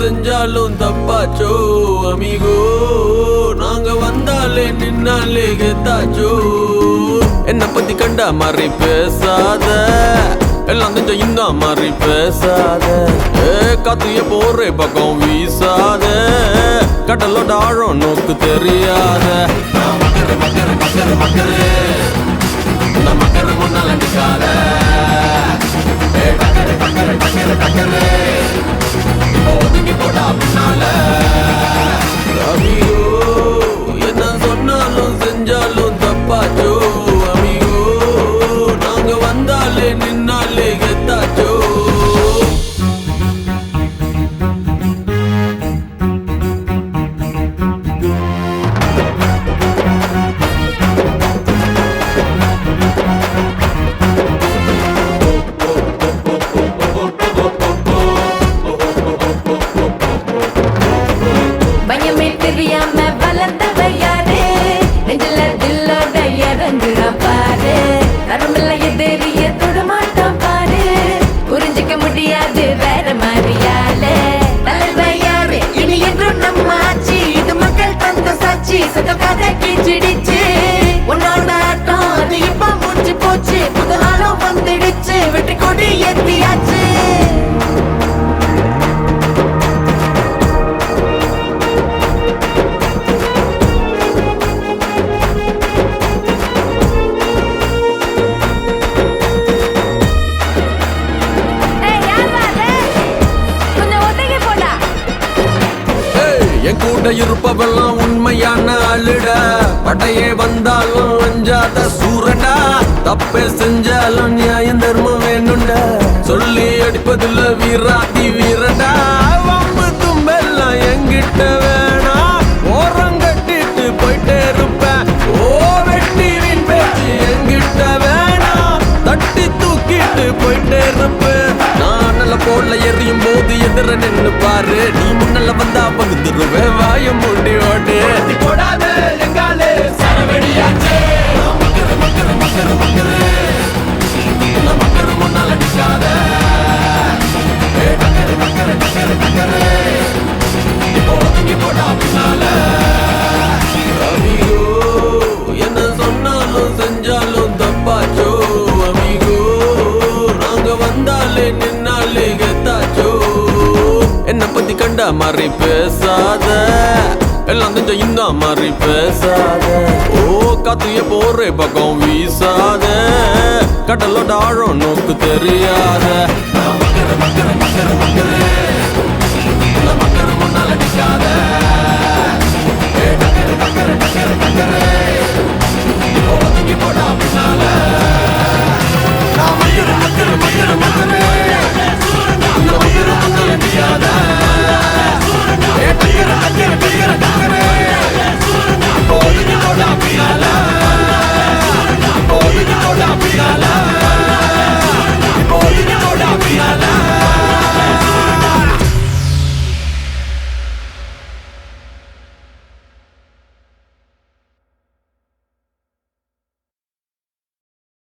செஞ்சாலும் தப்பாச்சோ அமிகோ நாங்க வந்தாலே நின்னாலே கெத்தாச்சோ என்ன பத்தி கண்டா மாதிரி பேசாத எல்லாம் கொஞ்சம் இந்த மாதிரி பேசாத ஏ காத்து போறே பக்கம் வீசாத கடலோட ஆழம் நோக்கு தெரியாத நான் மக்கரு மக்கரு மக்கரு மக்கரு நான் மக்கரு முன்னால நிக்காத ஏ டக்கரு டக்கரு டக்கரு டக்கரு இப்போ ஒதுங்கி போடா பின்னால அமிகோ என்ன சொன்னாலும் செஞ்சாலும் தப்பாச்சோ அமிகோ நாங்க வந்தாலே நின்னாலே கெத்தாச்சோ பயமே தெரியாம வளர்ந்தவ யாரு நெஞ்சில தில்லோட இறங்குறா பாரு தரமில்ல எதிரிய தொடமாட்டான் பாரு புரிஞ்சுக்க முடியாது வேற மாதிரியால தலைவர் யாரு இனி என்றும் நம்ம ஆட்சி இது மக்கள் தந்த சாட்சி சத்த கதை கிச்சிடிச்சு உன்னோட ஆட்டம் அது இப்ப முடிஞ்சு போச்சு புது ஆளும் வந்துடுச்சு வெற்றி கொடி ஏத்தியாச்சு ஏய் யாரா அது கொஞ்சம் ஒதுங்கி போடா ஏய், என் கூட இருப்பவெல்லாம் உண்மையான அழுடா படையே வந்தாலும் அஞ்சாத சூரடா தப்பே செஞ்சாலும் நியாயம் தர்மம் வேணும்டா சொல்லி அடிப்பதில்ல வீராதி வீரடா வம்பு தும்பெல்லாம் என்கிட்ட வேணா ஓரம் கட்டிட்டு போயிட்டே இருப்பேன் ஓ வெட்டி வீண் பேச்சு என்கிட்ட வேணா தட்டி தூக்கிட்டு போயிட்டே இருப்பேன் நான் நல்ல போல எரியும் போது எதிர நின்னு பாரு நீ முன்னல வந்தா பகுந்துருவே வாய மூடி ஓடு போடாத எங்காலே சரவெடியாச்சே மக்கரு மக்கரு மக்கரு மக்கரு நான் மக்கரு முன்னால நிக்காத ஏ டக்கரு டக்கரு டக்கரு டக்கரு இப்போ ஒதுங்கி போடா பின்னால அமிகோ என்ன சொன்னாலும் செஞ்சாலும் தப்பாச்சோ அமிகோ நாங்க வந்தாலே நின்னாலே கெத்தாச்சோ என்ன பத்தி கண்டா மாதிரி பேசாத எல்லாம் கொஞ்சம் இந்த மாதிரி பேசாத ஓ காத்து போறே பக்கம் வீசாத கடலோட ஆழம் நோக்கு தெரியாத நான் மக்கரு மக்கரு மக்கரு மக்கரு